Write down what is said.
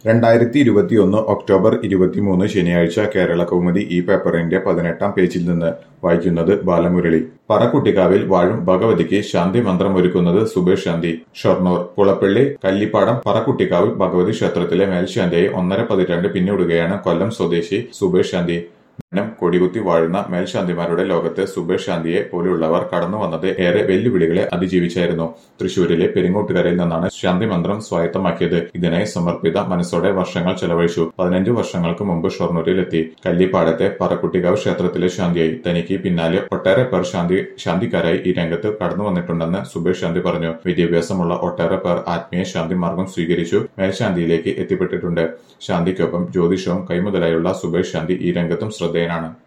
രണ്ടായിരത്തി ഇരുപത്തിയൊന്ന് ഒക്ടോബർ ഇരുപത്തിമൂന്ന് ശനിയാഴ്ച കേരള കൗമുദി ഈ പേപ്പറിന്റെ പതിനെട്ടാം പേജിൽ നിന്ന് വായിക്കുന്നത് ബാലമുരളി പറക്കുട്ടിക്കാവിൽ വാഴും ഭഗവതിക്ക് ശാന്തി മന്ത്രമൊരുക്കുന്നത് സുബേഷ് ശാന്തി ഷൊർണൂർ പുളപ്പള്ളി കല്ലിപ്പാടം പറക്കുട്ടിക്കാവ് ഭഗവതി ക്ഷേത്രത്തിലെ മേൽശാന്തിയായി ഒന്നര പതിറ്റാണ്ട് പിന്നിടുകയാണ് കൊല്ലം സ്വദേശി സുബേഷ് ശാന്തി നം കൊടികുത്തി വാഴുന്ന മേൽശാന്തിമാരുടെ ലോകത്ത് സുബേഷ് ശാന്തിയെ പോലെയുള്ളവർ കടന്നു വന്നത് ഏറെ വെല്ലുവിളികളെ അതിജീവിച്ചായിരുന്നു തൃശൂരിലെ പെരിങ്ങോട്ടുകരയിൽ നിന്നാണ് ശാന്തി മന്ത്രം സ്വായത്തമാക്കിയത് ഇതിനായി സമർപ്പിത മനസ്സോടെ വർഷങ്ങൾ ചെലവഴിച്ചു പതിനഞ്ച് വർഷങ്ങൾക്ക് മുമ്പ് ഷൊർണൂരിലെത്തി കല്ലിപ്പാടത്തെ പറക്കുട്ടികാവ് ക്ഷേത്രത്തിലെ ശാന്തിയായി തനിക്ക് പിന്നാലെ ഒട്ടേറെ പേർ ശാന്തി ശാന്തിക്കാരായി ഈ രംഗത്ത് കടന്നു വന്നിട്ടുണ്ടെന്ന് സുബേഷ് ശാന്തി പറഞ്ഞു വിദ്യാഭ്യാസമുള്ള ഒട്ടേറെ പേർ ആത്മീയ ശാന്തി മാർഗം സ്വീകരിച്ചു മേൽശാന്തിയിലേക്ക് എത്തിപ്പെട്ടിട്ടുണ്ട് ശാന്തിക്കൊപ്പം ജ്യോതിഷവും കൈമുതലായുള്ള സുബേഷ് ശാന്തി ഈ രംഗത്തും ശ്രദ്ധേയനാണ്